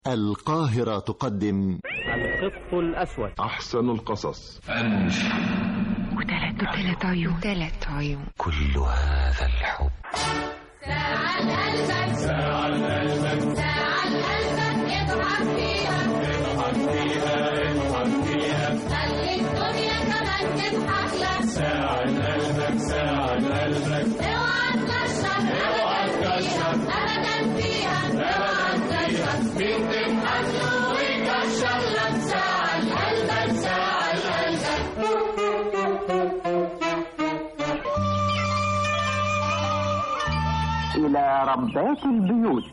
القاهرة تقدم القط الأسود أحسن القصص وثلاث وثلاث عيون ثلاث عيون كل هذا الحب خلي الدنيا كمان تضحك لك ساعة قلبك ساعة قلبك اوعى تكشر ابدا فيها ابدا فيها اوعى تكشر مين تضحك له ويكشر لك ساعة قلبك ساعة قلبك إلى ربات البيوت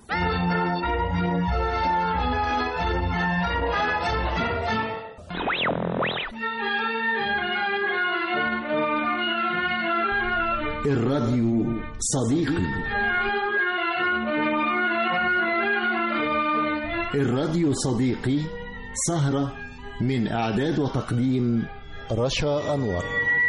الراديو صديقي الراديو صديقي سهرة من إعداد وتقديم رشا أنور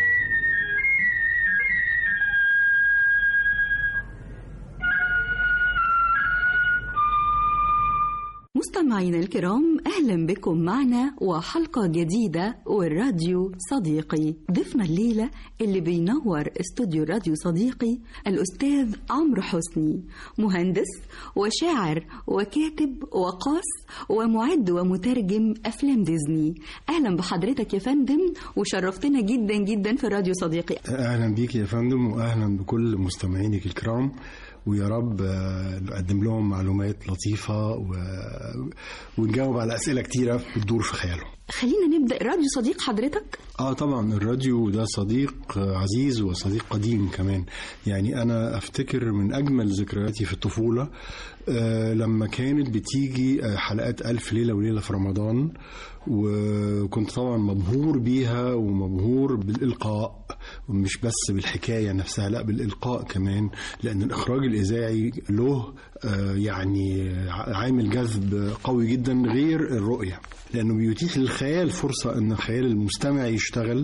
مستمعينا الكرام اهلا بكم معنا وحلقه جديده والراديو صديقي ضيفنا الليله اللي بينور استوديو الراديو صديقي الاستاذ عمرو حسني مهندس وشاعر وكاتب وقاص ومعد ومترجم افلام ديزني اهلا بحضرتك يا فندم وشرفتنا جدا جدا في الراديو صديقي اهلا بيك يا فندم واهلا بكل مستمعينك الكرام ويا رب آه، نقدم لهم معلومات لطيفة و... ونجاوب على أسئلة كتيرة بتدور في خيالهم خلينا نبدا الراديو صديق حضرتك اه طبعا الراديو ده صديق آه، عزيز وصديق قديم كمان يعني انا افتكر من اجمل ذكرياتي في الطفوله آه لما كانت بتيجي آه، حلقات الف ليله وليله في رمضان وكنت طبعا مبهور بيها ومبهور بالالقاء مش بس بالحكايه نفسها لا بالالقاء كمان لان الاخراج الاذاعي له آه، يعني عامل جذب قوي جدا غير الرؤيه لانه بيتيح للخيال فرصه ان خيال المستمع يشتغل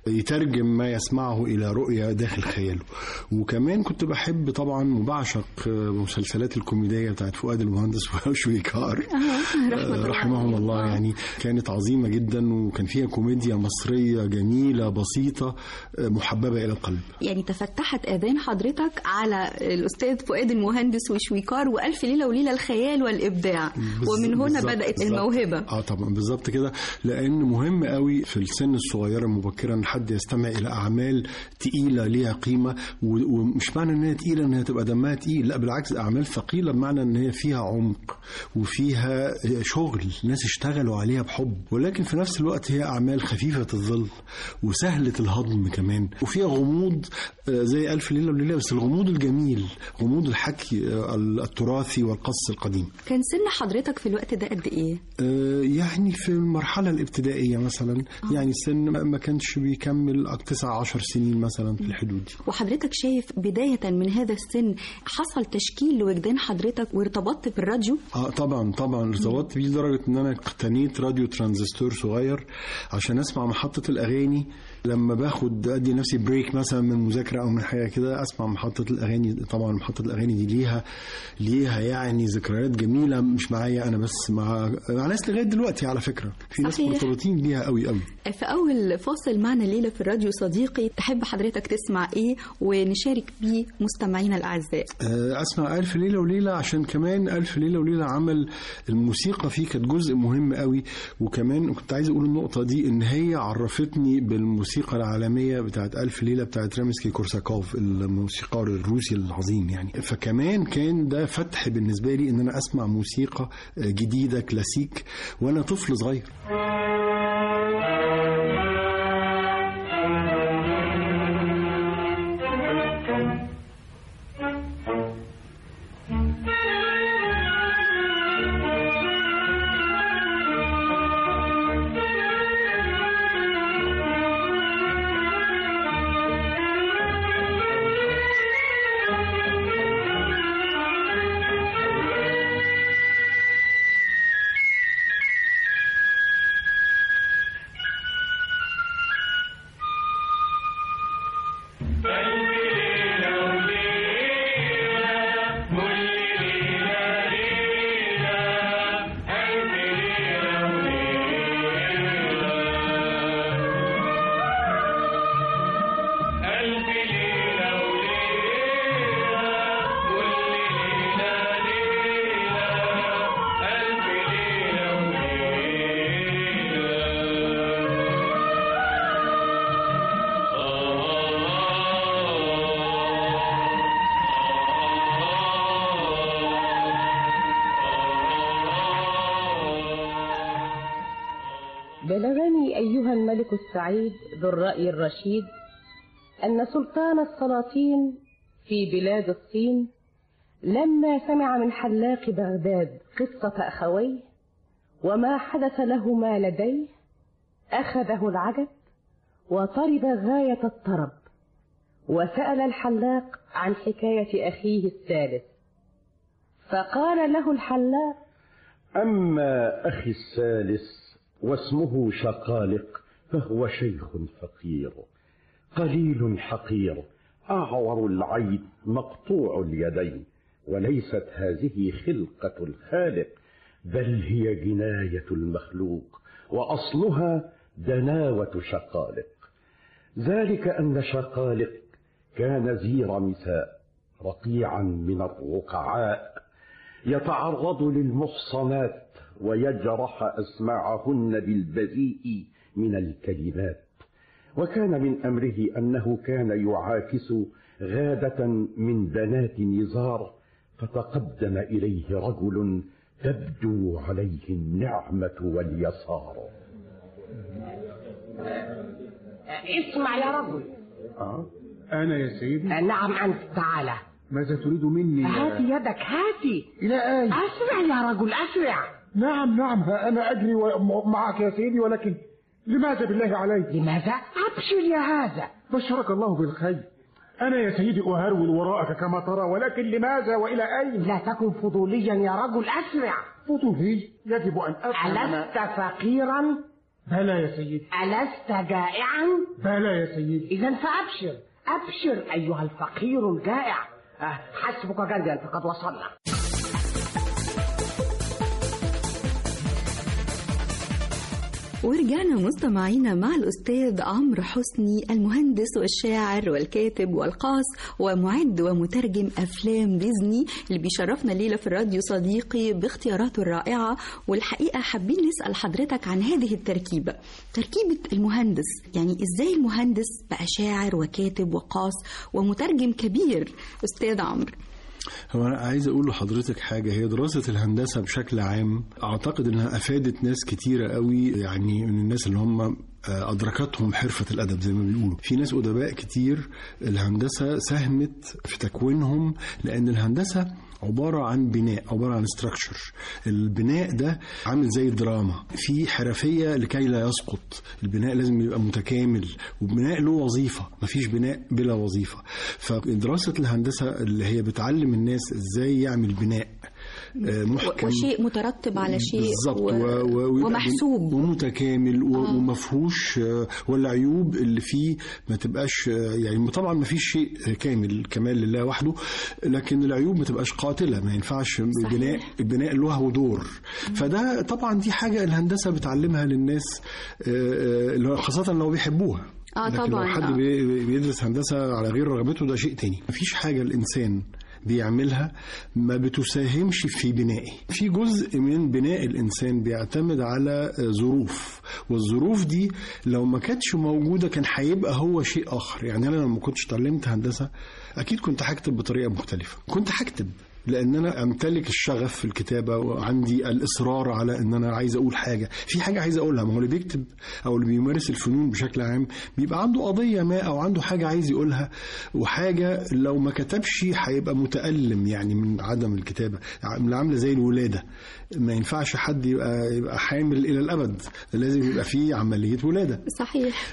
يترجم ما يسمعه الى رؤيه داخل خياله وكمان كنت بحب طبعا وبعشق مسلسلات الكوميديه بتاعت فؤاد المهندس وشويكار رحمة رحمهم الله يعني كانت عظيمه جدا وكان فيها كوميديا مصريه جميله بسيطه محببه الى القلب يعني تفتحت اذان حضرتك على الاستاذ فؤاد المهندس وشويكار والف ليله وليله الخيال والابداع بز- ومن هنا بالظبط- بدات بالظبط. الموهبه اه طبعا بالظبط كده لان مهم قوي في السن الصغيره المبكره ان حد يستمع الى اعمال تقيله ليها قيمه و- ومش معنى ان هي تقيله ان هي تبقى دمها تقيل لا بالعكس اعمال ثقيله بمعنى ان هي فيها عمق وفيها شغل ناس اشتغلوا عليها بحب ولكن في نفس الوقت هي اعمال خفيفه الظل وسهله الهضم كمان وفيها غموض آه، زي الف ليله وليله بس الغموض الجميل غموض الحكي آه، التراثي والقص القديم كان سن حضرتك في الوقت ده قد ايه آه، يعني في المرحلة الابتدائية مثلا يعني سن ما ما كانش بيكمل أك- تسع عشر سنين مثلا في الحدود دي وحضرتك شايف بدايه من هذا السن حصل تشكيل لوجدان حضرتك وارتبطت بالراديو اه طبعا طبعا ارتبطت بيه لدرجة ان انا اقتنيت راديو ترانزستور صغير عشان اسمع محطة الاغاني لما باخد ادي نفسي بريك مثلا من مذاكرة او من حاجة كده اسمع محطة الاغاني طبعا محطة الاغاني دي ليها ليها يعني ذكريات جميلة مش معايا انا بس مع مع ناس لغاية دلوقتي على فكرة في ناس صحيح. مرتبطين بيها قوي قوي في اول فاصل معنا الليله في الراديو صديقي تحب حضرتك تسمع ايه ونشارك بيه مستمعينا الاعزاء آه، اسمع الف ليله وليله عشان كمان الف ليله وليله عمل الموسيقى فيه كانت جزء مهم قوي وكمان كنت عايز اقول النقطه دي ان هي عرفتني بالموسيقى العالميه بتاعت الف ليله بتاعت رامسكي كورساكوف الموسيقار الروسي العظيم يعني فكمان كان ده فتح بالنسبه لي ان انا اسمع موسيقى آه، جديده كلاسيك وانا طفل صغير بلغني أيها الملك السعيد ذو الرأي الرشيد أن سلطان السلاطين في بلاد الصين لما سمع من حلاق بغداد قصة أخويه وما حدث لهما لديه أخذه العجب وطرب غاية الطرب وسأل الحلاق عن حكاية أخيه الثالث فقال له الحلاق أما أخي الثالث واسمه شقالق فهو شيخ فقير قليل حقير أعور العين مقطوع اليدين وليست هذه خلقة الخالق بل هي جناية المخلوق وأصلها دناوة شقالق ذلك أن شقالق كان ذي رمثاء رقيعا من الرقعاء يتعرض للمحصنات ويجرح أسماعهن بالبذيء من الكلمات وكان من أمره أنه كان يعاكس غادة من بنات نزار فتقدم إليه رجل تبدو عليه النعمة واليسار اسمع يا رجل آه أنا يا سيدي نعم أنت تعالى ماذا تريد مني يا- هات يدك هاتي إلى أين أسرع يا رجل أسرع نعم نعم ها أنا أجري و- معك يا سيدي ولكن لماذا بالله عليك لماذا؟ أبشر يا هذا بشرك الله بالخير أنا يا سيدي أهرول وراءك كما ترى ولكن لماذا وإلى أين لا تكن فضوليا يا رجل أسرع فضولي يجب أن أفهم ألست فقيرا؟ بلى يا سيدي ألست جائعا؟ بلى يا سيدي إذا فأبشر أبشر أيها الفقير الجائع أه، حسبك جدا فقد وصلنا ورجعنا مستمعينا مع الأستاذ عمرو حسني المهندس والشاعر والكاتب والقاص ومعد ومترجم أفلام ديزني اللي بيشرفنا الليلة في الراديو صديقي باختياراته الرائعة والحقيقة حابين نسأل حضرتك عن هذه التركيبة تركيبة المهندس يعني إزاي المهندس بقى شاعر وكاتب وقاص ومترجم كبير أستاذ عمرو هو أنا عايز أقول لحضرتك حاجة هي دراسة الهندسة بشكل عام أعتقد إنها أفادت ناس كتيرة قوي يعني من الناس اللي هم آه، أدركتهم حرفة الأدب زي ما بيقولوا في ناس أدباء كتير الهندسة ساهمت في تكوينهم لأن الهندسة عبارة عن بناء عبارة عن ستراكشر البناء ده عامل زي الدراما في حرفية لكي لا يسقط البناء لازم يبقى متكامل وبناء له وظيفة مفيش بناء بلا وظيفة فدراسة الهندسة اللي هي بتعلم الناس ازاي يعمل بناء آه، محكم وشيء مترتب على شيء بالظبط و... و... و... ويبقى ومحسوب ومتكامل و... آه. ومفهوش آه، والعيوب اللي فيه ما تبقاش آه، يعني طبعا ما فيش شيء كامل كمال لله وحده لكن العيوب ما تبقاش قاتله ما ينفعش البناء البناء له دور فده طبعا دي حاجه الهندسه بتعلمها للناس آه، آه، اللي هو خاصه لو بيحبوها آه لكن طبعاً، لو حد آه. بي- بيدرس هندسه على غير رغبته ده شيء تاني مفيش حاجه الانسان بيعملها ما بتساهمش في بنائه في جزء من بناء الانسان بيعتمد على ظروف والظروف دي لو ما كانتش موجوده كان هيبقى هو شيء اخر يعني انا لما كنتش اتعلمت هندسه اكيد كنت هكتب بطريقه مختلفه كنت هكتب لان انا امتلك الشغف في الكتابه وعندي الاصرار على ان انا عايز اقول حاجه في حاجه عايز اقولها ما هو اللي بيكتب او اللي بيمارس الفنون بشكل عام بيبقى عنده قضيه ما او عنده حاجه عايز يقولها وحاجه لو ما كتبش هيبقى متالم يعني من عدم الكتابه عامله عامله زي الولاده ما ينفعش حد يبقى يبقى حامل الى الابد لازم يبقى فيه عمليه ولاده صحيح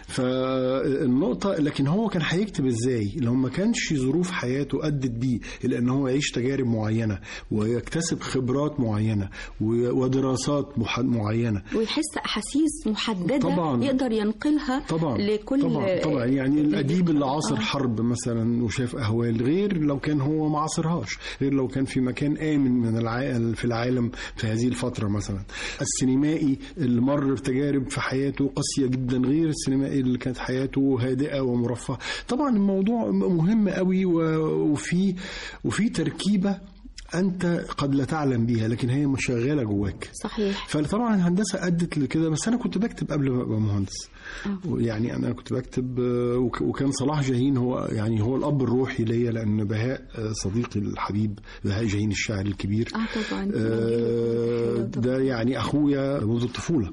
فالنقطة لكن هو كان هيكتب ازاي لو ما كانش ظروف حياته أدت بيه إلى أن هو يعيش تجارب معينة ويكتسب خبرات معينة و- ودراسات مح- معينة ويحس أحاسيس محددة طبعاً. يقدر ينقلها طبعا لكل طبعا طبعا يعني الاديب اللي عاصر آه. حرب مثلا وشاف اهوال غير لو كان هو ما عاصرهاش غير لو كان في مكان امن من الع... في العالم في هذه الفتره مثلا السينمائي اللي مر بتجارب في حياته قاسيه جدا غير السينمائي اللي كانت حياته هادئه ومرفهه طبعا الموضوع مهم قوي و- وفي وفي تركيبه انت قد لا تعلم بيها لكن هي مشغله جواك صحيح فطبعا الهندسه ادت لكده بس انا كنت بكتب قبل ما ابقى مهندس يعني انا كنت بكتب آه، وك- وكان صلاح جاهين هو يعني هو الاب الروحي ليا لان بهاء آه، صديقي الحبيب بهاء جاهين الشاعر الكبير اه طبعا آه، ده يعني اخويا منذ الطفوله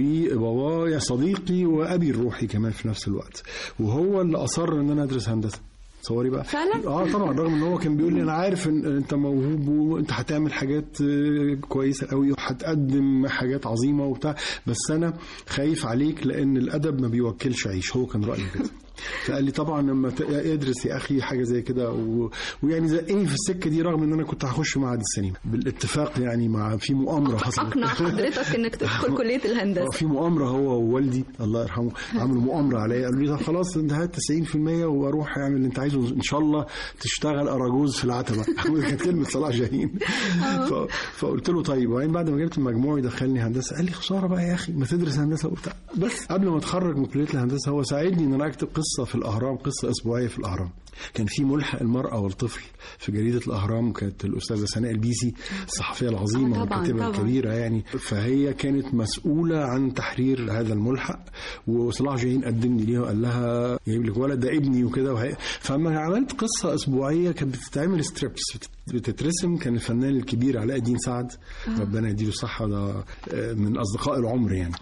وبابايا صديقي وابي الروحي كمان في نفس الوقت وهو اللي اصر ان انا ادرس هندسه تصوري بقى فعلا؟ اه طبعا رغم ان هو كان بيقول لي انا عارف ان انت موهوب وانت هتعمل حاجات آه، كويسه قوي وهتقدم حاجات عظيمه وبتاع بس انا خايف عليك لان الادب ما بيوكلش عيش هو كان رايه كده فقال لي طبعا لما ت- ادرس يا اخي حاجه زي كده و... ويعني زقني في السكه دي رغم ان انا كنت هخش معهد السينما بالاتفاق يعني مع في مؤامره حصلت اقنع حضرتك انك تدخل كليه آه، الهندسه في مؤامره هو ووالدي الله يرحمه عملوا مؤامره عليا قالوا لي طب خلاص انت هات 90% واروح اعمل اللي انت عايزه ان شاء الله تشتغل اراجوز في العتبه كانت كلمه صلاح جاهين ف... فقلت له طيب وبعدين بعد ما جبت المجموع يدخلني هندسه قال لي خساره بقى يا اخي ما تدرس هندسه وبتاع بس قبل ما اتخرج من كليه الهندسه هو ساعدني ان انا اكتب قصه في الاهرام قصه اسبوعيه في الاهرام كان في ملحق المراه والطفل في جريده الاهرام كانت الاستاذه سناء البيسي الصحفيه العظيمه آه، طبعاً، والكاتبه طبعاً. الكبيره كبيرة يعني فهي كانت مسؤولة عن تحرير هذا الملحق وصلاح جاهين قدمني ليها وقال لها جايب لك ولد ده ابني وكده وهي فلما عملت قصة أسبوعية كانت بتتعمل ستريبس بتترسم كان الفنان الكبير علاء الدين سعد ربنا يديله الصحة ده آه، من أصدقاء العمر يعني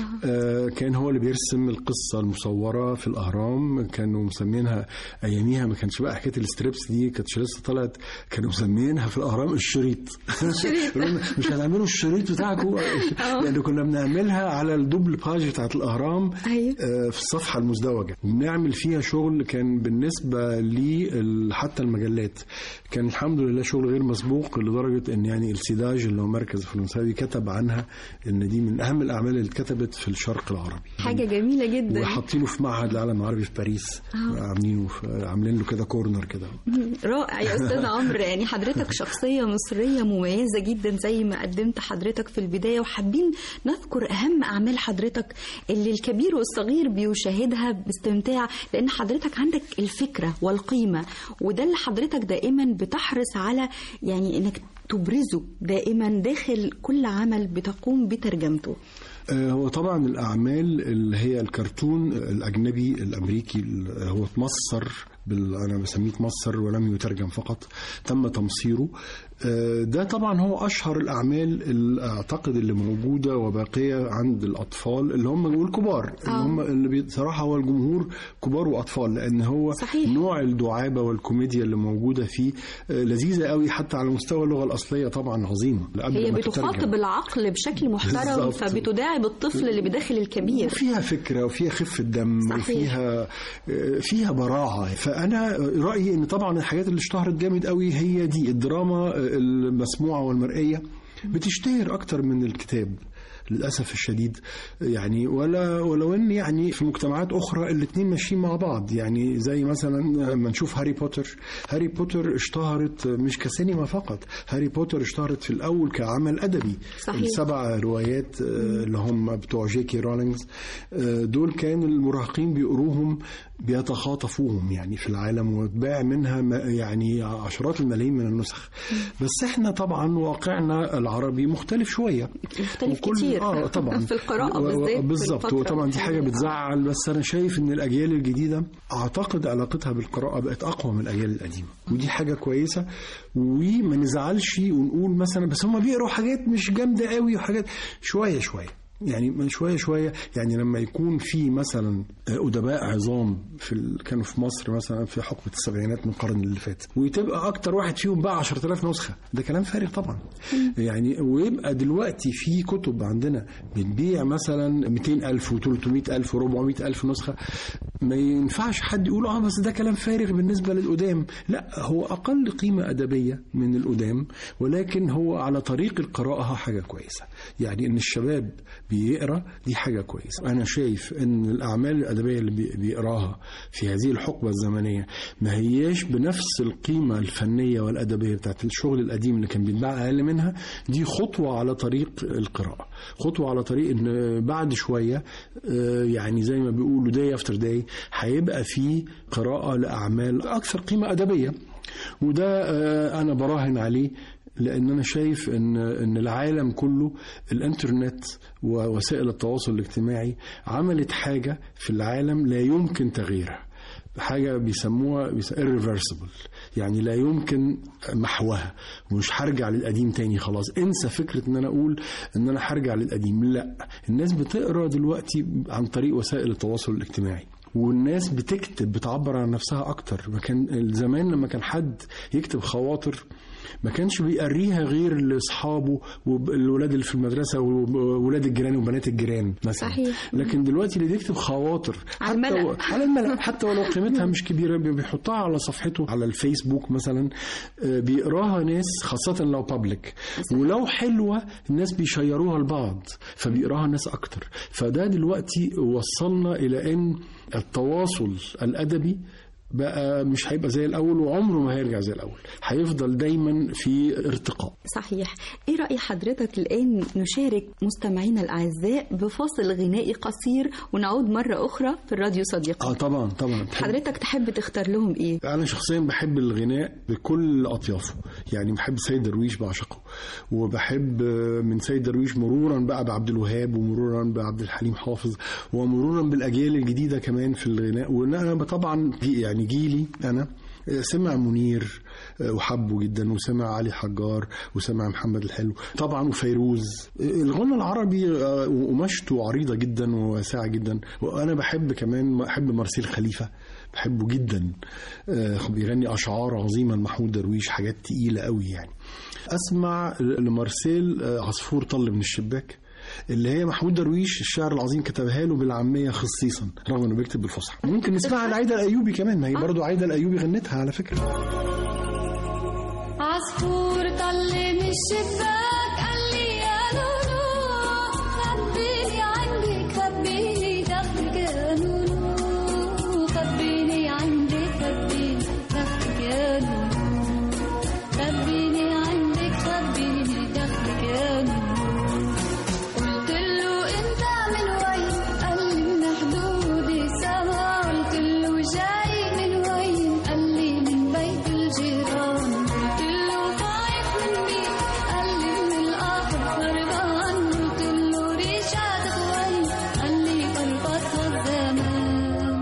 آه، كان هو اللي بيرسم القصة المصورة في الأهرام كانوا مسمينها أياميها ما كانش بقى حكاية الستريبس دي كانتش لسه طلعت كانوا مسمينها في الأهرام الشريط يقولوا لنا مش هتعملوا الشريط بتاعكم لأن كنا بنعملها على الدبل باج بتاعت الأهرام أيوة. آه، في الصفحة المزدوجة وبنعمل فيها شغل كان بالنسبة لي ال- حتى المجلات كان الحمد لله شغل غير مسبوق لدرجة ان يعني السيداج اللي هو مركز الفرنساوي كتب عنها ان دي من اهم الاعمال اللي اتكتبت في الشرق العربي حاجه جميله جدا وحاطينه في معهد العالم العربي في باريس عاملينه في عاملين له كده كورنر كده رائع يا استاذ عمرو يعني حضرتك شخصيه مصريه مميزه جدا زي ما قدمت حضرتك في البدايه وحابين نذكر اهم اعمال حضرتك اللي الكبير والصغير بيشاهدها باستمتاع لان حضرتك عندك الفكره والقيمه وده اللي حضرتك دائما بتحرص على يعني انك تبرزه دائما داخل كل عمل بتقوم بترجمته آه، هو طبعا الأعمال اللي هي الكرتون الأجنبي الأمريكي اللي هو اتمصر بال... أنا بسميه اتمصر ولم يترجم فقط تم تمصيره آه، ده طبعا هو أشهر الأعمال اللي أعتقد اللي موجودة وباقية عند الأطفال اللي هم والكبار اللي آه. هم اللي بصراحة هو الجمهور كبار وأطفال لأن هو صحيح. نوع الدعابة والكوميديا اللي موجودة فيه آه، لذيذة قوي حتى على مستوى اللغة الأصلية طبعا عظيمة قبل هي ما تترجم. بتخاطب العقل بشكل محترم بالظبط. فبتداعب الطفل اللي بداخل الكبير وفيها فكرة وفيها خفة دم صحيح. وفيها فيها براعة فأنا رأيي إن طبعا الحاجات اللي اشتهرت جامد قوي هي دي الدراما المسموعة والمرئية بتشتهر أكتر من الكتاب للاسف الشديد يعني ولا ولو ان يعني في مجتمعات اخرى الاثنين ماشيين مع بعض يعني زي مثلا لما نشوف هاري بوتر هاري بوتر اشتهرت مش كسينما فقط هاري بوتر اشتهرت في الاول كعمل ادبي صحيح. السبع روايات آه، اللي هم بتوع جيكي رولينجز آه، دول كان المراهقين بيقروهم بيتخاطفوهم يعني في العالم واتباع منها ما- يعني عشرات الملايين من النسخ بس احنا طبعا واقعنا العربي مختلف شويه مختلف وكل- كتير اه طبعا في القراءة و- و- بالذات في بالظبط الفترة وطبعا دي حاجه الحالية. بتزعل بس انا شايف ان الاجيال الجديده اعتقد علاقتها بالقراءه بقت اقوى من الاجيال القديمه ودي حاجه كويسه وما نزعلش ونقول مثلا بس هم بيقروا حاجات مش جامده قوي وحاجات شويه شويه يعني من شويه شويه يعني لما يكون في مثلا ادباء عظام في ال... كانوا في مصر مثلا في حقبه السبعينات من القرن اللي فات وتبقى اكتر واحد فيهم باع 10000 نسخه ده كلام فارغ طبعا يعني ويبقى دلوقتي في كتب عندنا بتبيع مثلا 200000 و300000 و400000 نسخه ما ينفعش حد يقول اه بس ده كلام فارغ بالنسبه للقدام لا هو اقل قيمه ادبيه من القدام ولكن هو على طريق القراءه حاجه كويسه يعني ان الشباب بيقرا دي حاجه كويسه انا شايف ان الاعمال الادبيه اللي بي- بيقراها في هذه الحقبه الزمنيه ما هياش بنفس القيمه الفنيه والادبيه بتاعت الشغل القديم اللي كان بيتباع اقل منها دي خطوه على طريق القراءه خطوه على طريق ان بعد شويه آه، يعني زي ما بيقولوا داي افتر داي هيبقى في قراءه لاعمال اكثر قيمه ادبيه وده آه، انا براهن عليه لان انا شايف ان ان العالم كله الانترنت ووسائل التواصل الاجتماعي عملت حاجه في العالم لا يمكن تغييرها حاجة بيسموها بيس- irreversible يعني لا يمكن محوها ومش هرجع للقديم تاني خلاص انسى فكرة ان انا اقول ان انا هرجع للقديم لا الناس بتقرا دلوقتي عن طريق وسائل التواصل الاجتماعي والناس بتكتب بتعبر عن نفسها اكتر ما كان زمان لما كان حد يكتب خواطر ما كانش بيقريها غير لاصحابه والولاد اللي في المدرسه وولاد الجيران وبنات الجيران مثلا صحيح. لكن دلوقتي اللي بيكتب خواطر على الملأ. و- على الملأ حتى ولو قيمتها مش كبيره بي- بيحطها على صفحته على الفيسبوك مثلا آه، بيقراها ناس خاصه لو بابليك ولو حلوه الناس بيشيروها لبعض فبيقراها ناس اكتر فده دلوقتي وصلنا الى ان التواصل الادبي بقى مش هيبقى زي الاول وعمره ما هيرجع زي الاول هيفضل دايما في ارتقاء صحيح ايه رأي حضرتك الآن نشارك مستمعينا الأعزاء بفاصل غنائي قصير ونعود مرة أخرى في الراديو صديقي اه طبعا طبعا حضرتك تحب تختار لهم ايه انا شخصيا بحب الغناء بكل اطيافه يعني بحب سيد درويش بعشقه وبحب آه، من سيد درويش مرورا بقى بعبد الوهاب ومرورا بعبد الحليم حافظ ومرورا بالاجيال الجديده كمان في الغناء وانا طبعا جي- يعني جيلي انا آه، سمع منير آه، وحبه جدا وسمع علي حجار وسمع محمد الحلو طبعا وفيروز آه، الغنى العربي آه، قماشته عريضه جدا وواسعه جدا وانا بحب كمان بحب مارسيل خليفه بحبه جدا آه، بيغني اشعار عظيمه لمحمود درويش حاجات تقيله قوي يعني اسمع لمارسيل آه، عصفور طل من الشباك اللي هي محمود درويش الشاعر العظيم كتبها له بالعاميه خصيصا رغم انه بيكتب بالفصحى ممكن نسمعها لعايده الايوبي كمان ما هي برضه عايده الايوبي غنتها على فكره عصفور طل من الشباك قال لي يا نونو خبيني عندك خبيني دخلك يا نونو خبيني عندك خبيني دخلك يا نونو خبيني عندك خبيني دخلك يا نونو قلت له انت من وين قال لي من حدود السما قلت له جاي من وين قال لي من بيت الجيران قلت له خايف من مين قال لي من القهر خربان قلت له رجعت وين قال لي قربتها الزمان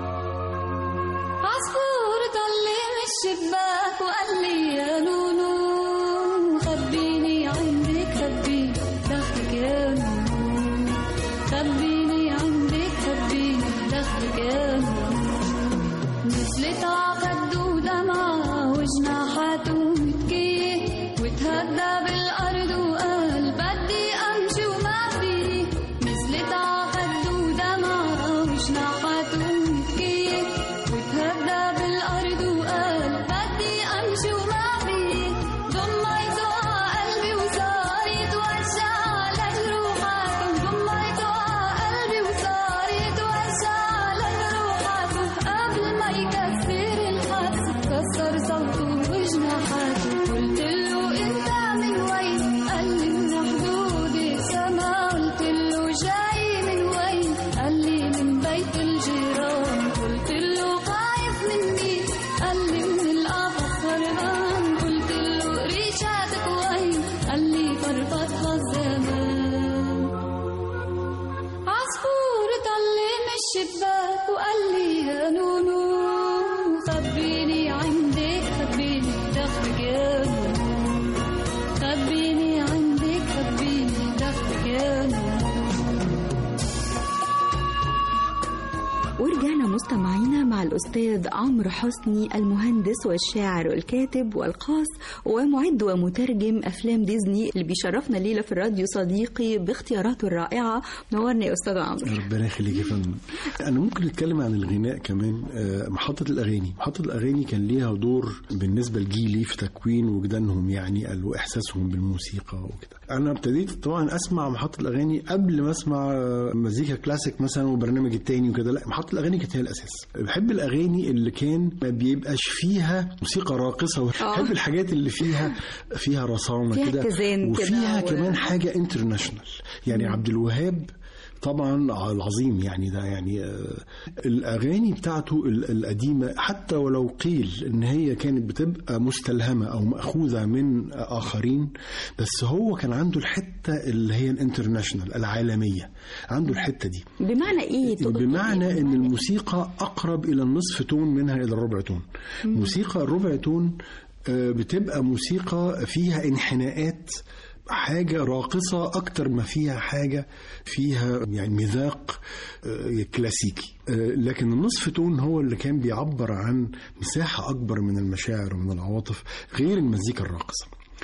عصفور طل من الشباك وقال لي يا نونو خبيني عندك خبيني دخلك يا نونو خبيني عندك خبيني دخلك يا نونو نزلت عخده ودمعة وجناحاته متكية وتهدى بالأرض وقال بدي أمشي وما في نزلت عخده ودمعة وجناحاته متكية وتهدى بالأرض وقال بدي أمشي وما في ضميته قلبي وصار يتوجع على جروحاته ضميته قلبي وصار يتوجع على جروحاته قبل ما يكسر الحادث كسر صوته وجناحاته قلت له انت من وين قال لي من حدود السما قلت له جاي من وين قال لي من بيت الجيران قلت له خايف من مين قال لي من القفص هربان قلت له ريشاتك وين قال لي فربطها الزمان عصفور طل من الشباك وقال لي يا نونو خبيني عندك خبيني دخلك يا نونو خبيني عندك خبيني دخلك يا نونو ورجعنا مستمعينا مع الأستاذ عمرو حسني المهندس والشاعر والكاتب والقاص ومعد ومترجم أفلام ديزني اللي بيشرفنا الليلة في الراديو صديقي باختياراته الرائعة نورني يا أستاذ عمرو ربنا يخليك يا فندم انا ممكن نتكلم عن الغناء كمان آه، محطه الاغاني محطه الاغاني كان ليها دور بالنسبه لجيلي في تكوين وجدانهم يعني ال- واحساسهم بالموسيقى وكده انا ابتديت طبعا اسمع محطه الاغاني قبل ما اسمع آه، مزيكا كلاسيك مثلا والبرنامج التاني وكده لا محطه الاغاني كانت هي الاساس بحب الاغاني اللي كان ما بيبقاش فيها موسيقى راقصه بحب الحاجات اللي فيها فيها رصانه فيها كده اتزان كده وفيها و- كمان حاجه انترناشونال يعني عبد الوهاب طبعا العظيم يعني ده يعني آه، الاغاني بتاعته ال- القديمه حتى ولو قيل ان هي كانت بتبقى مستلهمه او ماخوذه من اخرين بس هو كان عنده الحته اللي هي الانترناشونال العالميه عنده الحته دي بمعنى ايه تقدر بمعنى ان الموسيقى اقرب الى النصف تون منها الى الربع تون موسيقى الربع تون آه، بتبقى موسيقى فيها انحناءات حاجة راقصة أكتر ما فيها حاجة فيها يعني مذاق آه، كلاسيكي آه، لكن النصف تون هو اللي كان بيعبر عن مساحة أكبر من المشاعر ومن العواطف غير المزيكا الراقصة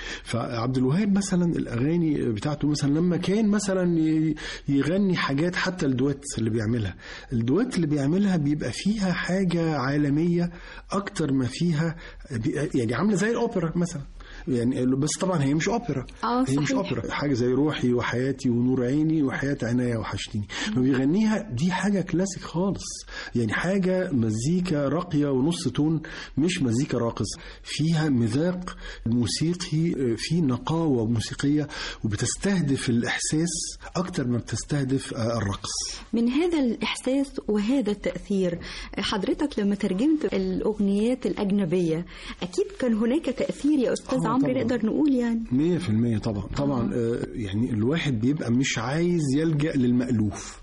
فعبد الوهاب مثلا الاغاني بتاعته مثلا لما كان مثلا ي- يغني حاجات حتى الدوات اللي بيعملها الدوات اللي بيعملها بيبقى فيها حاجه عالميه اكتر ما فيها بي- يعني عامله زي الاوبرا مثلا يعني بس طبعا هي مش اوبرا آه، هي مش صحيح. اوبرا حاجه زي روحي وحياتي ونور عيني وحياه عناية وحشتيني لما بيغنيها دي حاجه كلاسيك خالص يعني حاجه مزيكا راقيه ونص تون مش مزيكا راقصه فيها مذاق موسيقي في نقاوه موسيقيه وبتستهدف الاحساس اكتر ما بتستهدف آه، الرقص من هذا الإحساس وهذا التأثير حضرتك لما ترجمت الأغنيات الأجنبية أكيد كان هناك تأثير يا أستاذ آه، عمرو طبعاً. نقدر نقول يعني مية في المية طبعا طبعا آه، يعني الواحد بيبقى مش عايز يلجأ للمألوف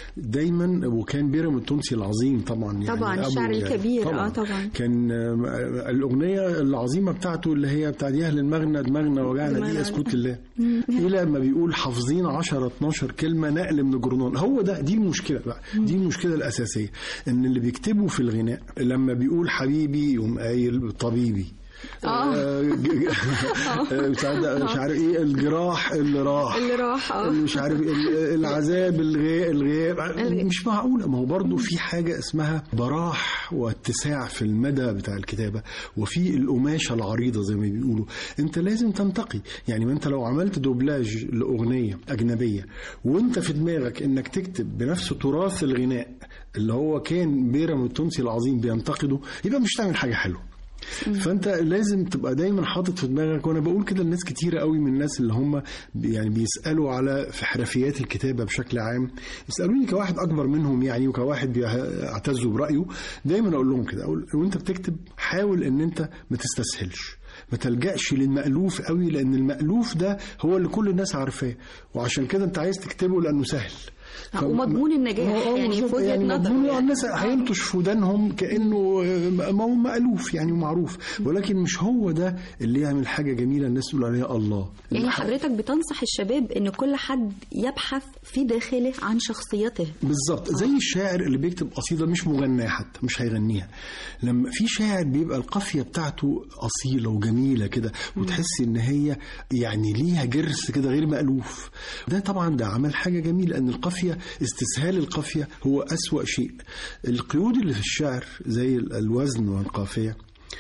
دايما وكان بيرم التونسي العظيم طبعا يعني طبعاً، أبو الشعر يعني الكبير، آه، طبعاً. كان آه، الأغنية العظيمة بتاعته اللي هي بتاعت يا أهل المغنى دماغنا وجعنا دماغنا. دي اسكت الله إلى ما بيقول حافظين 10 12 كلمة نقل من الجرنان هو ده دي المشكلة بقى دي المشكلة الأساسية إن اللي بيكتبوا في الغناء لما بيقول حبيبي يقوم قايل طبيبي آه. آه، ج- ج- آه، بتاع ده، مش عارف ايه الجراح اللي راح اللي راح آه. اللي مش عارف ال- العذاب الغياب الغياب الغياب. مش معقوله ما هو برضه في حاجه اسمها براح واتساع في المدى بتاع الكتابه وفي القماشه العريضه زي ما بيقولوا انت لازم تنتقي يعني ما انت لو عملت دوبلاج لاغنيه اجنبيه وانت في دماغك انك تكتب بنفس تراث الغناء اللي هو كان بيرم التونسي العظيم بينتقده يبقى مش تعمل حاجه حلوه فانت لازم تبقى دايما حاطط في دماغك وانا بقول كده لناس كتيره قوي من الناس اللي هم بي- يعني بيسالوا على في حرفيات الكتابه بشكل عام يسالوني كواحد اكبر منهم يعني وكواحد بيعتزوا برايه دايما اقول لهم كده اقول وانت بتكتب حاول ان انت ما تستسهلش ما تلجأش للمألوف قوي لأن المألوف ده هو اللي كل الناس عارفاه وعشان كده أنت عايز تكتبه لأنه سهل آه، ومضمون النجاح آه، آه، يعني بالظبط. في وجهة يعني نظر مضمون يعني. الناس هيلطش في ودانهم كانه آه، ما هو مألوف يعني ومعروف ولكن مش هو ده اللي يعمل حاجه جميله الناس تقول عليها الله يعني حضرتك بتنصح الشباب ان كل حد يبحث في داخله عن شخصيته بالظبط زي الشاعر اللي بيكتب قصيده مش مغناه حتى مش هيغنيها لما في شاعر بيبقى القافيه بتاعته اصيله وجميله كده وتحس ان هي يعني ليها جرس كده غير مألوف ده طبعا ده عمل حاجه جميله ان القافيه استسهال القافيه هو أسوأ شيء القيود اللي في الشعر زي ال- الوزن والقافيه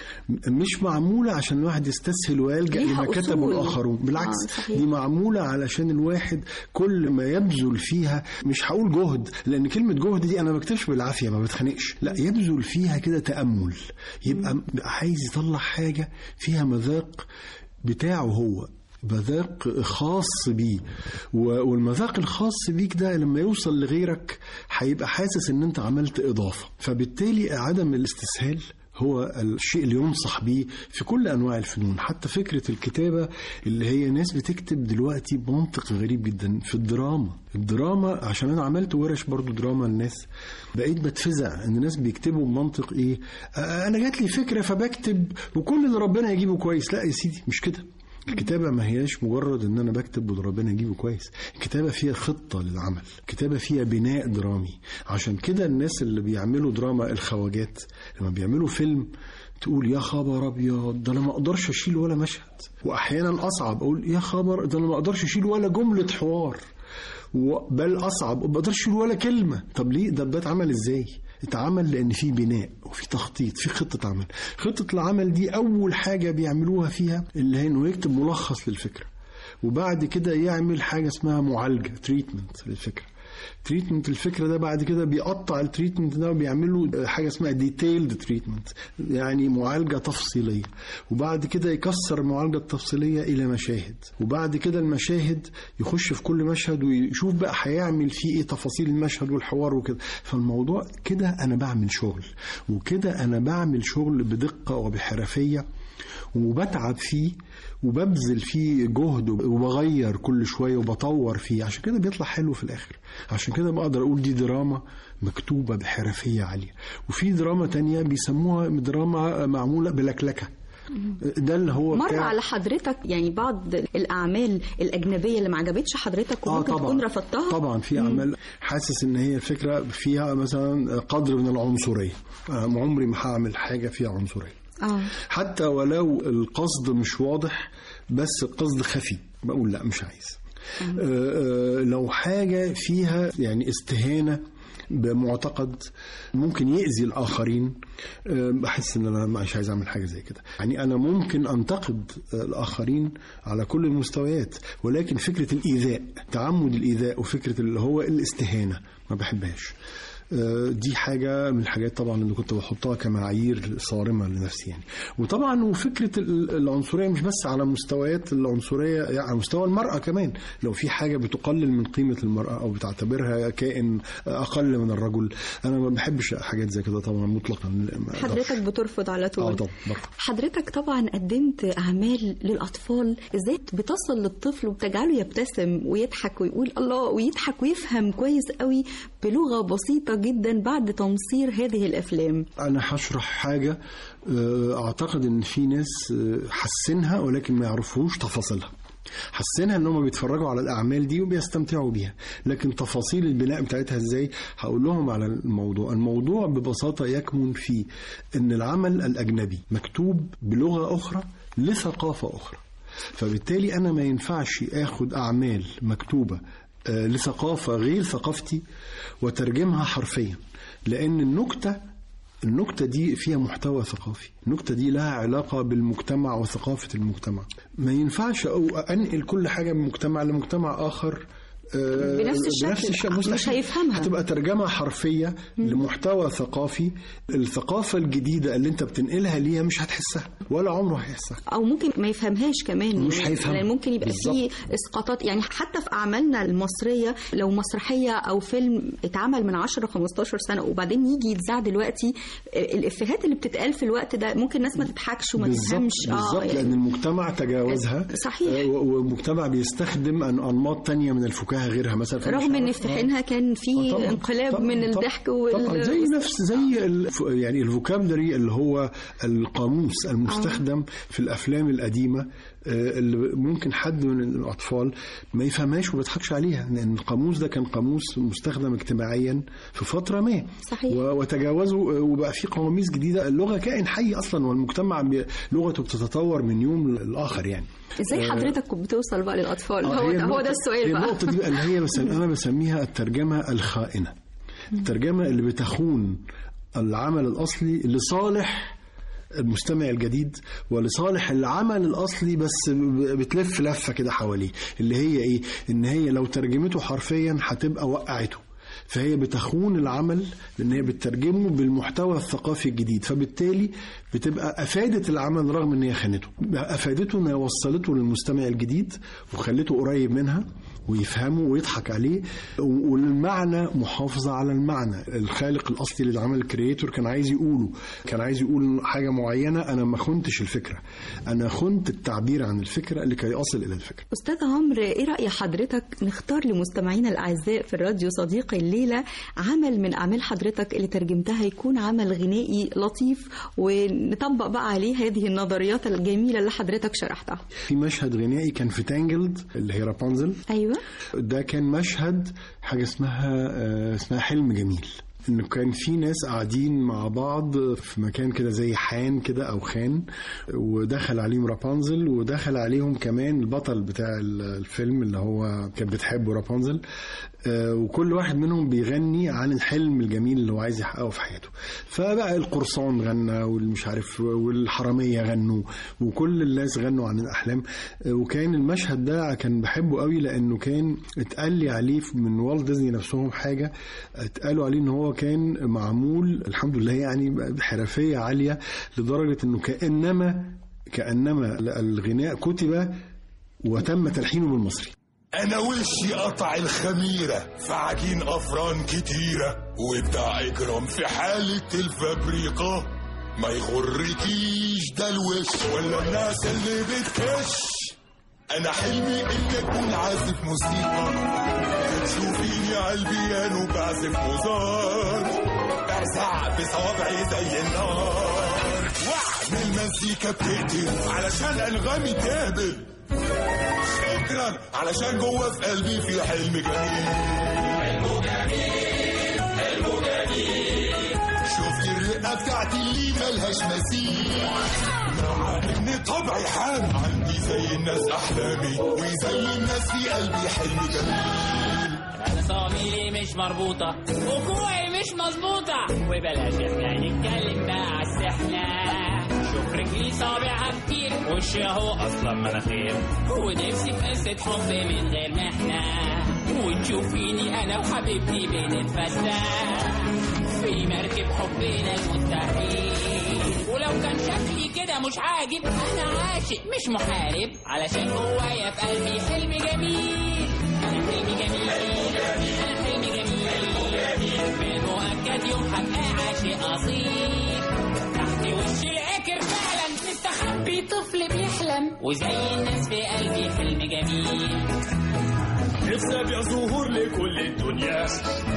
مش معمولة عشان الواحد يستسهل ويلجأ ليها لما كتبه أصول. الآخرون بالعكس آه، صحيح. دي معمولة علشان الواحد كل ما يبذل فيها مش هقول جهد لأن كلمة جهد دي أنا ما بكتبش بالعافية ما بتخانقش لا يبذل فيها كده تأمل يبقى بقى عايز يطلع حاجة فيها مذاق بتاعه هو مذاق خاص بيه و- والمذاق الخاص بيك ده لما يوصل لغيرك هيبقى حاسس ان انت عملت اضافه فبالتالي عدم الاستسهال هو الشيء اللي ينصح بيه في كل انواع الفنون حتى فكره الكتابه اللي هي ناس بتكتب دلوقتي بمنطق غريب جدا في الدراما الدراما عشان انا عملت ورش برضو دراما للناس بقيت بتفزع ان الناس بيكتبوا بمنطق ايه آه، انا جات لي فكره فبكتب وكل اللي ربنا يجيبه كويس لا يا سيدي مش كده الكتابة ما هياش مجرد ان انا بكتب وربنا يجيبه كويس الكتابة فيها خطة للعمل الكتابة فيها بناء درامي عشان كده الناس اللي بيعملوا دراما الخواجات لما بيعملوا فيلم تقول يا خبر ابيض ده انا ما اقدرش اشيل ولا مشهد واحيانا اصعب اقول يا خبر ده انا ما اقدرش اشيل ولا جملة حوار و- بل اصعب ما بقدرش اشيل ولا كلمه طب ليه ده ده اتعمل ازاي اتعمل لان في بناء وفي تخطيط في خطه عمل خطه العمل دي اول حاجه بيعملوها فيها اللي هي انه يكتب ملخص للفكره وبعد كده يعمل حاجه اسمها معالجه تريتمنت للفكره تريتمنت الفكره ده بعد كده بيقطع التريتمنت ده وبيعملوا حاجه اسمها ديتيلد تريتمنت يعني معالجه تفصيليه وبعد كده يكسر المعالجه التفصيليه الى مشاهد وبعد كده المشاهد يخش في كل مشهد ويشوف بقى هيعمل فيه ايه تفاصيل المشهد والحوار وكده فالموضوع كده انا بعمل شغل وكده انا بعمل شغل بدقه وبحرفيه وبتعب فيه وببذل فيه جهد وبغير كل شويه وبطور فيه عشان كده بيطلع حلو في الاخر عشان كده بقدر اقول دي دراما مكتوبه بحرفيه عاليه وفي دراما تانية بيسموها دراما معموله بلكلكه ده اللي هو مر بتاع- على حضرتك يعني بعض الأعمال الأجنبية اللي ما عجبتش حضرتك وممكن تكون رفضتها طبعا في اعمال حاسس ان هي الفكره فيها مثلا قدر من العنصريه أنا عمري ما هعمل حاجه فيها عنصريه آه. حتى ولو القصد مش واضح بس القصد خفي بقول لا مش عايز آه، آه، لو حاجة فيها يعني استهانة بمعتقد ممكن يأذي الآخرين آه، بحس إن أنا مش عايز أعمل حاجة زي كده يعني أنا ممكن أنتقد آه، الآخرين على كل المستويات ولكن فكرة الإيذاء تعمد الإيذاء وفكرة اللي هو الاستهانة ما بحبهاش آه، دي حاجة من الحاجات طبعا اللي كنت بحطها كمعايير صارمة لنفسي يعني وطبعا وفكرة ال- العنصرية مش بس على مستويات العنصرية يعني على مستوى المرأة كمان لو في حاجة بتقلل من قيمة المرأة أو بتعتبرها كائن أقل من الرجل أنا ما بحبش حاجات زي كده طبعا مطلقا ما أقدرش. حضرتك بترفض على طول اه طبعا برفض. حضرتك طبعا قدمت أعمال للأطفال إزاي بتصل للطفل وبتجعله يبتسم ويضحك ويقول الله ويضحك ويفهم كويس قوي بلغة بسيطة جدا بعد تمصير هذه الأفلام انا هشرح حاجه آه، اعتقد ان في ناس آه، حسنها ولكن ما يعرفوش تفاصيلها حسنها ان هم بيتفرجوا على الاعمال دي وبيستمتعوا بيها لكن تفاصيل البناء بتاعتها ازاي هقول لهم على الموضوع الموضوع ببساطه يكمن في ان العمل الاجنبي مكتوب بلغه اخرى لثقافه اخرى فبالتالي انا ما ينفعش اخد اعمال مكتوبه آه، لثقافه غير ثقافتي وترجمها حرفيا لان النكته النكتة دي فيها محتوى ثقافي النكتة دي لها علاقة بالمجتمع وثقافة المجتمع ما ينفعش أو أنقل كل حاجة من مجتمع لمجتمع آخر آه، بنفس الشكل. بنفس الشكل مش مستحيل. هيفهمها. هتبقى ترجمة حرفية لمحتوى ثقافي الثقافة الجديدة اللي انت بتنقلها ليها مش هتحسها ولا عمره هيحسها او ممكن ما يفهمهاش كمان مش يعني هيفهمها. لأن ممكن يبقى بالظبط. فيه اسقاطات يعني حتى في اعمالنا المصريه لو مسرحيه او فيلم اتعمل من 10 15 سنه وبعدين يجي يتذاع دلوقتي الافيهات اللي بتتقال في الوقت ده ممكن الناس ما تضحكش وما بالظبط تفهمش بالظبط يعني لان المجتمع تجاوزها صحيح. آه، و- والمجتمع بيستخدم أن- انماط تانية من الفكاهه غيرها مثلا فمش رغم ان عارف- في حينها كان في طبعاً، انقلاب طبعاً، من طبعاً، الضحك وال طبعا زي نفس زي الف- يعني الفوكابلري اللي هو القاموس المستخدم في الافلام القديمه آه، اللي ممكن حد من الاطفال ما يفهمهاش وما يضحكش عليها لان القاموس ده كان قاموس مستخدم اجتماعيا في فتره ما صحيح. و- وتجاوزوا آه، وبقى في قواميس جديده اللغه كائن حي اصلا والمجتمع بي- لغته بتتطور من يوم للاخر يعني ازاي آه، حضرتك كنت بتوصل بقى للاطفال آه، هو هي ده هو النقطة- ده السؤال هي بقى النقطة دي بقى اللي هي بس أنا بسميها الترجمة الخائنة الترجمة اللي بتخون العمل الأصلي لصالح المستمع الجديد ولصالح العمل الأصلي بس ب- بتلف لفة كده حواليه اللي هي إيه إن هي لو ترجمته حرفيا هتبقى وقعته فهي بتخون العمل لان هي بتترجمه بالمحتوى الثقافي الجديد فبالتالي بتبقى افادت العمل رغم ان هي خانته افادته ان هي وصلته للمستمع الجديد وخلته قريب منها ويفهمه ويضحك عليه والمعنى محافظة على المعنى الخالق الأصلي للعمل الكرياتور كان عايز يقوله كان عايز يقول حاجة معينة أنا ما خنتش الفكرة أنا خنت التعبير عن الفكرة لكي أصل إلى الفكرة أستاذ عمرو إيه رأي حضرتك نختار لمستمعينا الأعزاء في الراديو صديقي الليلة عمل من أعمال حضرتك اللي ترجمتها يكون عمل غنائي لطيف ونطبق بقى عليه هذه النظريات الجميلة اللي حضرتك شرحتها في مشهد غنائي كان في تانجلد اللي هي رابنزل أيوة ده كان مشهد حاجة اسمها آه، اسمها حلم جميل انه كان في ناس قاعدين مع بعض في مكان كده زي حان كده او خان ودخل عليهم رابنزل ودخل عليهم كمان البطل بتاع الفيلم اللي هو كانت بتحبه رابنزل آه، وكل واحد منهم بيغني عن الحلم الجميل اللي هو عايز يحققه في حياته فبقى القرصان غنى والمش عارف والحراميه غنوا وكل الناس غنوا عن الاحلام آه، وكان المشهد ده كان بحبه قوي لانه كان اتقال لي عليه من والت ديزني نفسهم حاجه اتقالوا عليه ان هو كان معمول الحمد لله يعني بحرفيه عاليه لدرجه انه كانما كانما الغناء كتب وتم تلحينه بالمصري انا وشي قطع الخميرة في عجين افران كتيرة وبتاع اجرام في حالة الفابريقا ما يغركيش ده الوش ولا الناس اللي بتكش انا حلمي اني اكون عازف موسيقى تشوفيني على البيانو بعزف موزار برزع بصوابعي زي النار واعمل مزيكا بتقتل علشان انغامي تهبل شكرا علشان جوه في قلبي في حلم جميل حلم جميل حلم جميل شوفي الرئه بتاعتي اللي ملهاش مثيل مع ان طبعي حام عندي زي الناس احلامي وزي الناس في قلبي حلم جميل انا صواميلي مش مربوطة وكوعي مش مظبوطة وبلاش احنا نتكلم بقى على السحنة شوف رجلي صابعها كتير وشي اهو اصلا مناخير ونفسي في قصة حب من غير محنة وتشوفيني انا وحبيبتي بنتفتح في مركب حبنا المستحيل ولو كان شكلي كده مش عاجب انا عاشق مش محارب علشان جوايا في قلبي حلم جميل انا حلمي جميل انا حلمي جميل بالمؤكد يوم هبقى عاشق اصيل تحت وش العكر فعلا مستخبي طفل بيحلم وزي الناس في قلبي حلم جميل نفسي ابيع زهور لكل الدنيا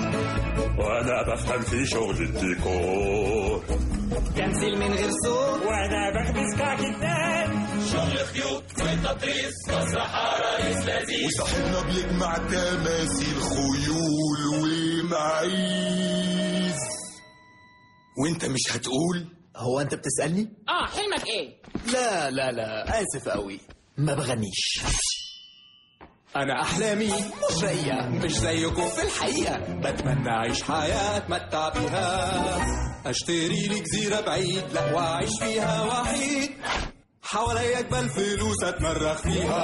وانا بفهم في شغل الديكور تمثيل من غير صوت وانا بخبز كعكتان شغل خيوط وتطريز مسرح عرايس لذيذ وصاحبنا بيجمع تماثيل خيول ومعيز وانت مش هتقول هو انت بتسألني؟ اه حلمك ايه لا لا لا آسف قوي ما بغنيش أنا أحلامي مش رايقة مش زيكم في الحقيقة بتمنى أعيش حياة أتمتع بيها أشتري لي جزيرة بعيد لا وأعيش فيها وحيد حواليا جبال فلوس أتمرخ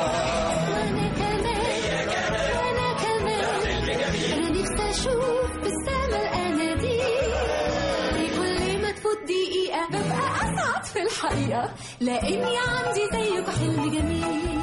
فيها أنا نفسي أشوف بالسما الأناديل كل ما تفوت دقيقة ببقى أسعد في الحقيقة لأني عندي زيك حلم جميل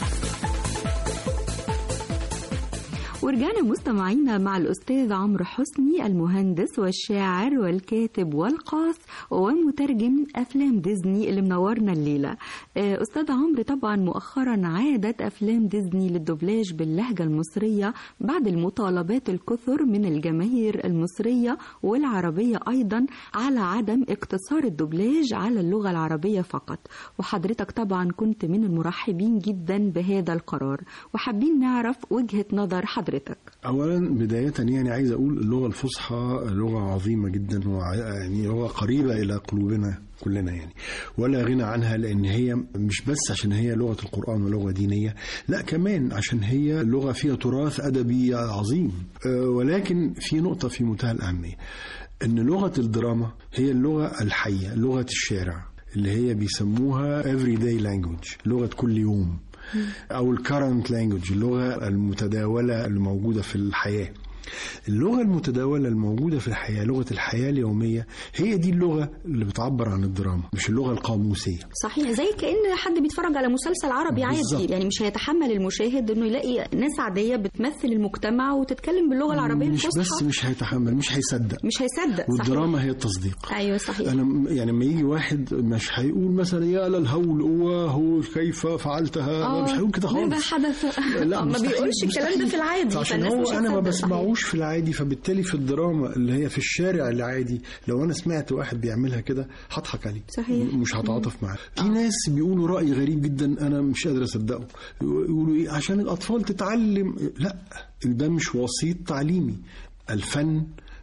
ورجعنا مستمعينا مع الأستاذ عمرو حسني المهندس والشاعر والكاتب والقاص ومترجم أفلام ديزني اللي منورنا الليلة آه، أستاذ عمرو طبعا مؤخرا عادت أفلام ديزني للدبلاج باللهجة المصرية بعد المطالبات الكثر من الجماهير المصرية والعربية أيضا على عدم اقتصار الدبلاج على اللغة العربية فقط وحضرتك طبعا كنت من المرحبين جدا بهذا القرار وحابين نعرف وجهة نظر حضرتك اولا بدايه يعني عايز اقول اللغه الفصحى لغه عظيمه جدا وع- يعني لغه قريبه الى قلوبنا كلنا يعني ولا غنى عنها لان هي مش بس عشان هي لغه القران ولغه دينيه لا كمان عشان هي لغه فيها تراث ادبي عظيم أه، ولكن في نقطه في منتهى الاهميه ان لغه الدراما هي اللغه الحيه لغه الشارع اللي هي بيسموها everyday language لغه كل يوم او الكرنت لانجوج اللغه المتداوله الموجوده في الحياه اللغه المتداوله الموجوده في الحياه لغه الحياه اليوميه هي دي اللغه اللي بتعبر عن الدراما مش اللغه القاموسيه صحيح زي كأن حد بيتفرج على مسلسل عربي عادي بالظبط. يعني مش هيتحمل المشاهد انه يلاقي ناس عادية بتمثل المجتمع وتتكلم باللغة العربية مش الفصحى بس مش هيتحمل مش هيصدق مش هيصدق والدراما هي التصديق ايوه صحيح انا م- يعني لما يجي واحد مش هيقول مثلا يا للهول اواه كيف فعلتها آه، مش هيقول كده ماذا خالص حدث لا ما مستحيل- بيقولش الكلام ده مستحيل. في العادي عشان فالناس هو مش انا ما هتصدق، صحيح. بسمعوش في العادي فبالتالي في الدراما اللي هي في الشارع العادي لو انا سمعت واحد بيعملها كده هضحك عليه صحيح. م- مش هتعاطف معاه في ناس بيقولوا راي غريب جدا انا مش قادر اصدقه يقولوا ايه عشان الاطفال تتعلم لا ده مش وسيط تعليمي الفن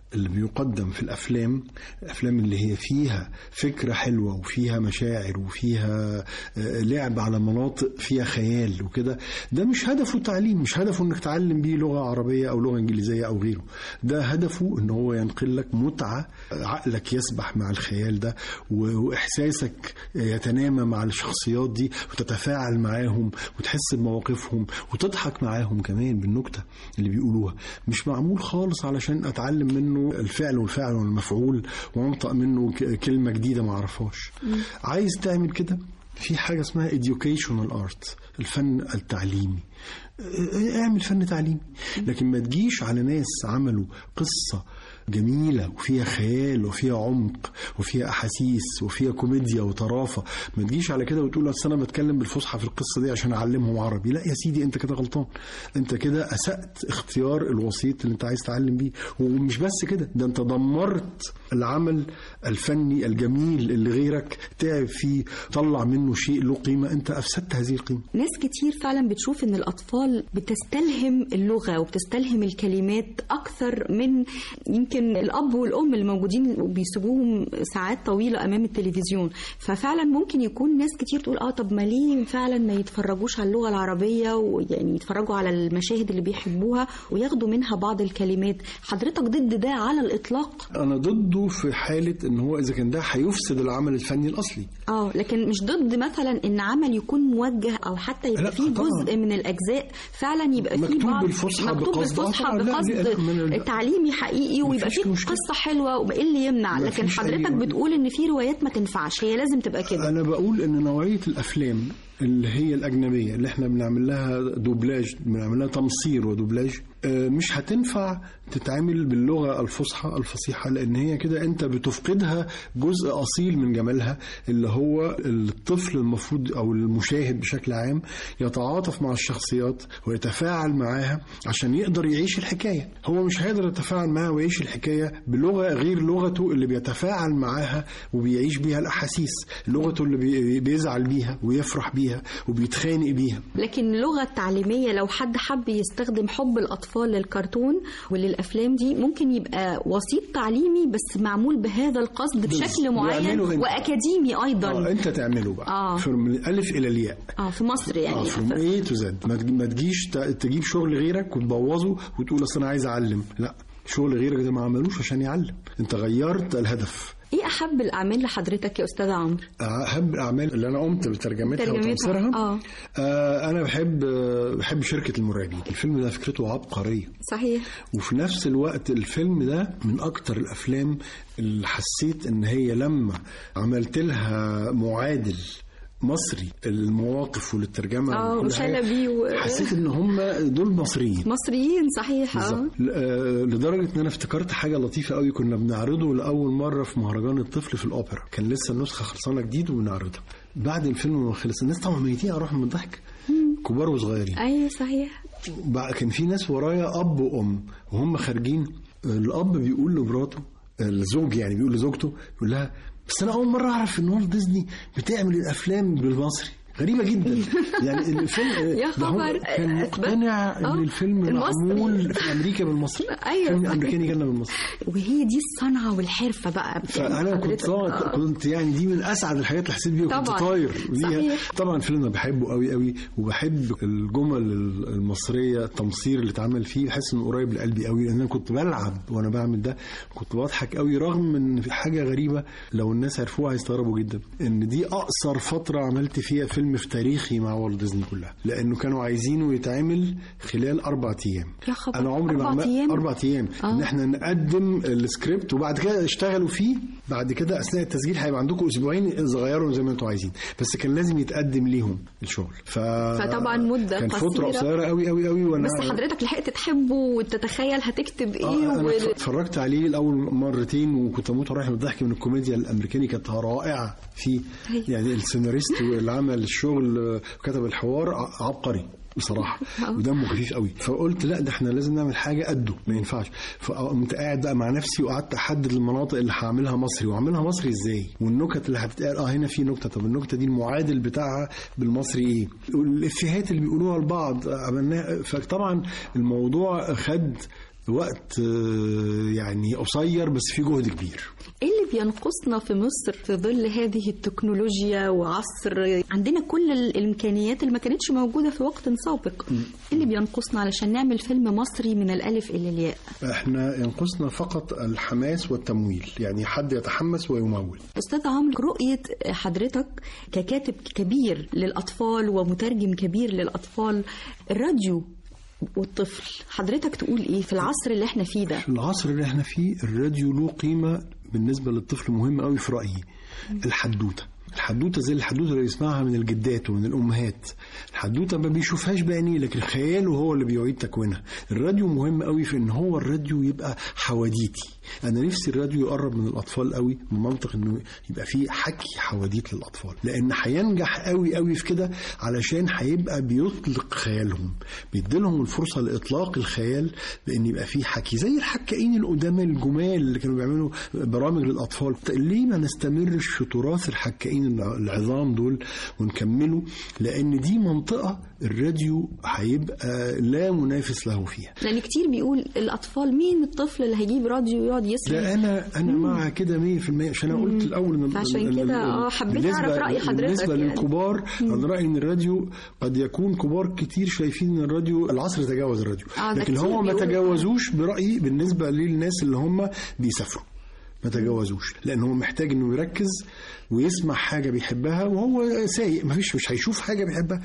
اللي بيقدم في الافلام الافلام اللي هي فيها فكره حلوه وفيها مشاعر وفيها آه، لعب على مناطق فيها خيال وكده ده مش هدفه تعليم مش هدفه انك تعلم بيه لغه عربيه او لغه انجليزيه او غيره ده هدفه ان هو ينقل لك متعه عقلك يسبح مع الخيال ده و- واحساسك يتنامى مع الشخصيات دي وتتفاعل معاهم وتحس بمواقفهم وتضحك معاهم كمان بالنكته اللي بيقولوها مش معمول خالص علشان اتعلم منه الفعل والفعل والمفعول وانطق منه ك- كلمه جديده ما اعرفهاش عايز تعمل كده في حاجه اسمها educational art الفن التعليمي اه، اعمل فن تعليمي لكن ما تجيش على ناس عملوا قصه جميلة وفيها خيال وفيها عمق وفيها أحاسيس وفيها كوميديا وطرافة ما تجيش على كده وتقول أصل أنا بتكلم بالفصحى في القصة دي عشان أعلمهم عربي لا يا سيدي أنت كده غلطان أنت كده أسأت اختيار الوسيط اللي أنت عايز تعلم بيه ومش بس كده ده أنت دمرت العمل الفني الجميل اللي غيرك تعب فيه طلع منه شيء له قيمة أنت أفسدت هذه القيمة ناس كتير فعلا بتشوف ان الاطفال بتستلهم اللغه وبتستلهم الكلمات اكثر من يمكن الاب والام اللي موجودين وبيسيبوهم ساعات طويله امام التلفزيون ففعلا ممكن يكون ناس كتير تقول اه طب ما ليه فعلا ما يتفرجوش على اللغه العربيه ويعني يتفرجوا على المشاهد اللي بيحبوها وياخدوا منها بعض الكلمات حضرتك ضد ده على الاطلاق أنا ضده في حالة إن هو إذا كان ده هيفسد العمل الفني الأصلي اه لكن مش ضد مثلا ان عمل يكون موجه او حتى لا، يبقى فيه طبعاً. جزء من الاجزاء فعلا يبقى فيه مكتوب بعض بالفصحى مكتوب بقصد. آه، بالفصحى طبعاً. لا، لا، بقصد من ال- تعليمي حقيقي ويبقى مفيش فيه قصه حلوه وايه اللي يمنع لكن مفيش حضرتك أي- بتقول ان في روايات ما تنفعش هي لازم تبقى كده أنا بقول إن نوعية الأفلام اللي هي الأجنبية اللي إحنا بنعمل لها دوبلاج بنعمل لها تمصير ودوبلاج آه، مش هتنفع تتعمل باللغة الفصحى الفصيحة لأن هي كده أنت بتفقدها جزء أصيل من جمالها اللي هو الطفل المفروض أو المشاهد بشكل عام يتعاطف مع الشخصيات ويتفاعل معاها عشان يقدر يعيش الحكاية هو مش هيقدر يتفاعل معاها ويعيش الحكاية بلغة غير لغته اللي بيتفاعل معاها وبيعيش بيها الأحاسيس لغته اللي بي- بيزعل بيها ويفرح بيها وبيتخانق بيها لكن اللغه التعليميه لو حد حب يستخدم حب الاطفال للكرتون وللافلام دي ممكن يبقى وسيط تعليمي بس معمول بهذا القصد بشكل معين واعمله أنت. واكاديمي ايضا اه انت تعمله بقى آه. في- من الالف الى الياء اه في مصر يعني اه from A to Z ما تج- ما تجيش ت- تجيب شغل غيرك وتبوظه وتقول اصل انا عايز اعلم لا شغل غيرك ده ما عملوش عشان يعلم انت غيرت الهدف ايه احب الاعمال لحضرتك يا استاذ عمرو احب الاعمال اللي انا قمت بترجمتها ترجمتها، وتمثيلها آه. آه انا بحب آه بحب شركه المرعبين الفيلم ده فكرته عبقريه صحيح وفي نفس الوقت الفيلم ده من اكتر الافلام اللي حسيت ان هي لما عملت لها معادل مصري المواقف والترجمه اه وكل حاجة، وشلبي و... حسيت ان هم دول مصريين مصريين صحيح اه بالظبط. ل- آه، لدرجه ان انا افتكرت حاجه لطيفه قوي كنا بنعرضه لاول مره في مهرجان الطفل في الاوبرا كان لسه النسخه خلصانه جديد وبنعرضها بعد الفيلم ما خلص الناس طبعا ميتين اروح من الضحك كبار وصغيرين ايوه صحيح بقى كان في ناس ورايا اب وام وهم خارجين الاب بيقول لمراته الزوج يعني بيقول لزوجته يقول لها بس انا اول مره اعرف ان والت ديزني بتعمل الافلام بالمصري غريبه جدا يعني الفيلم يا ده هو خبر. كان مقتنع ان الفيلم المصري. معمول في امريكا بالمصري أيوة. فيلم امريكاني جالنا بالمصري وهي دي الصنعه والحرفه بقى فانا كنت حضرتك- طبعا كنت يعني دي من اسعد الحاجات اللي حسيت بيها كنت طبعاً. طاير بيها صحيح. طبعا الفيلم ده بحبه قوي قوي وبحب الجمل المصريه التمصير اللي اتعمل فيه بحس انه قريب لقلبي قوي لان انا كنت بلعب وانا بعمل ده كنت بضحك قوي رغم ان في حاجه غريبه لو الناس عرفوها هيستغربوا جدا ان دي اقصر فتره عملت فيها فيلم في تاريخي مع والت ديزني كلها لانه كانوا عايزينه يتعمل خلال اربع ايام يا خبر انا عمري ما أربع عمل- أيام؟ اربع ايام آه. ان احنا نقدم السكريبت وبعد كده اشتغلوا فيه بعد كده اثناء التسجيل هيبقى عندكم اسبوعين صغيروا زي ما انتم عايزين بس كان لازم يتقدم ليهم الشغل ف... فطبعا مدة كان فتره قصيرة. قصيره قوي قوي قوي وانا بس حضرتك لحقت تحبه وتتخيل هتكتب ايه آه انا و... اتفرجت عليه الاول مرتين وكنت اموت رايح من الضحك من الكوميديا الامريكاني كانت رائعه فيه أيوة. يعني السيناريست اللي عمل الشغل آه، وكتب الحوار ع- عبقري بصراحه ودمه خفيف قوي فقلت لا ده احنا لازم نعمل حاجه قده ما ينفعش فقمت قاعد بقى مع نفسي وقعدت احدد المناطق اللي هعملها مصري واعملها مصري ازاي والنكت اللي هتتقال اه هنا في نكته طب النكته دي المعادل بتاعها بالمصري ايه والافيهات اللي بيقولوها لبعض عملناها فطبعا الموضوع خد وقت آه، يعني قصير بس فيه جهد كبير ايه اللي بينقصنا في مصر في ظل هذه التكنولوجيا وعصر عندنا كل الامكانيات اللي ما كانتش موجوده في وقت سابق ايه اللي بينقصنا علشان نعمل فيلم مصري من الالف الى الياء احنا ينقصنا فقط الحماس والتمويل يعني حد يتحمس ويمول استاذ عمرو رؤيه حضرتك ككاتب كبير للاطفال ومترجم كبير للاطفال الراديو والطفل حضرتك تقول ايه في العصر اللي احنا فيه ده في العصر اللي احنا فيه الراديو له قيمة بالنسبة للطفل مهم قوي في رأيي الحدوتة الحدوتة زي الحدوتة اللي بيسمعها من الجدات ومن الأمهات الحدوتة ما بيشوفهاش بعينيه لكن خياله هو اللي بيعيد تكوينها الراديو مهم قوي في ان هو الراديو يبقى حواديتي انا نفسي الراديو يقرب من الاطفال قوي من منطق انه يبقى فيه حكي حواديت للاطفال لان هينجح قوي قوي في كده علشان هيبقى بيطلق خيالهم بيديلهم الفرصه لاطلاق الخيال بان يبقى فيه حكي زي الحكائين القدامى الجمال اللي كانوا بيعملوا برامج للاطفال ليه ما نستمرش في تراث الحكائين العظام دول ونكمله لان دي منطقه الراديو هيبقى لا منافس له فيها لان كتير بيقول الاطفال مين الطفل اللي هيجيب راديو ويقعد يسمع لا انا انا مع كده 100% عشان انا قلت الاول ان عشان ال- كده ال- اه حبيت بالنسبة- اعرف راي حضرتك بالنسبه يعني. للكبار انا رايي ان الراديو قد يكون كبار كتير شايفين ان الراديو العصر تجاوز الراديو آه، ده لكن كتير هو ما بيقولوا. تجاوزوش برايي بالنسبه للناس اللي هم بيسافروا ما تجاوزوش لان هو محتاج انه يركز ويسمع حاجه بيحبها وهو سايق ما فيش مش هيشوف حاجه بيحبها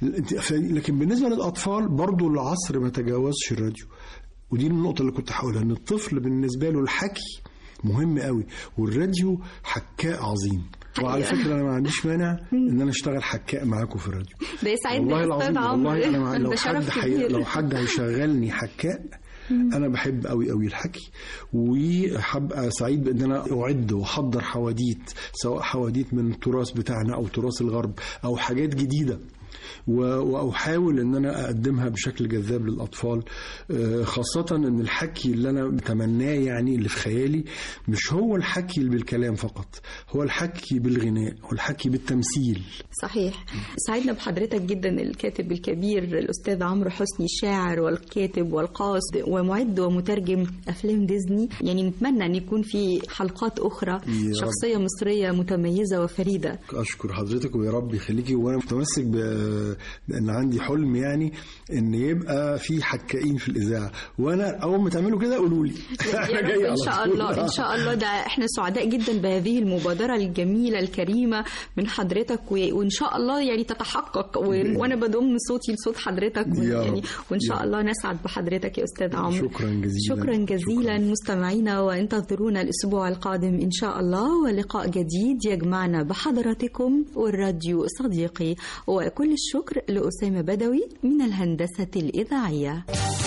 ف- لكن بالنسبه للاطفال برضو العصر ما تجاوزش الراديو ودي النقطه اللي كنت هقولها ان الطفل بالنسبه له الحكي مهم قوي والراديو حكاء عظيم وعلى حقيقة. فكره انا ما عنديش مانع ان انا اشتغل حكاء معاكم في الراديو ده يسعدني والله يا العظيم استاذ عمرو والله انا مع- لو ده حد شرف حي... كبير لو حد هيشغلني حكاء انا بحب قوي قوي الحكي وهبقى سعيد بان انا اعد واحضر حواديت سواء حواديت من التراث بتاعنا او تراث الغرب او حاجات جديده و- واحاول ان انا اقدمها بشكل جذاب للاطفال آه، خاصه ان الحكي اللي انا بتمناه يعني اللي في خيالي مش هو الحكي اللي بالكلام فقط هو الحكي بالغناء والحكي بالتمثيل صحيح سعدنا بحضرتك جدا الكاتب الكبير الأستاذ عمرو حسني الشاعر والكاتب والقاصد ومعد ومترجم أفلام ديزني يعني نتمنى أن يكون في حلقات أخرى رب. شخصية مصرية متميزة وفريدة اشكر حضرتك ويا رب يخليكي وانا متمسك ب- بان عندي حلم يعني ان يبقى في حكائين في الاذاعه وانا اول ما تعملوا كده قولوا لي يا رب ان شاء الله ان شاء الله ده احنا سعداء جدا بهذه المبادره الجميله الكريمه من حضرتك و- وان شاء الله يعني تتحقق و- وانا بضم صوتي لصوت حضرتك و- يا رب. يعني وان يا شاء رب. الله نسعد بحضرتك يا استاذ عمرو شكرا جزيلا شكرا جزيلا مستمعينا وانتظرونا الاسبوع القادم ان شاء الله ولقاء جديد يجمعنا بحضراتكم والراديو صديقي وكل الشكر لاسامه بدوي من الهندسه الاذاعيه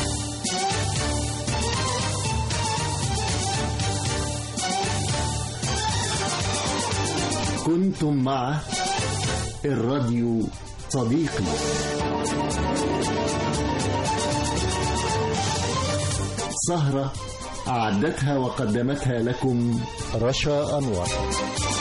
كنتم مع الراديو صديقي سهرة أعدتها وقدمتها لكم رشا أنور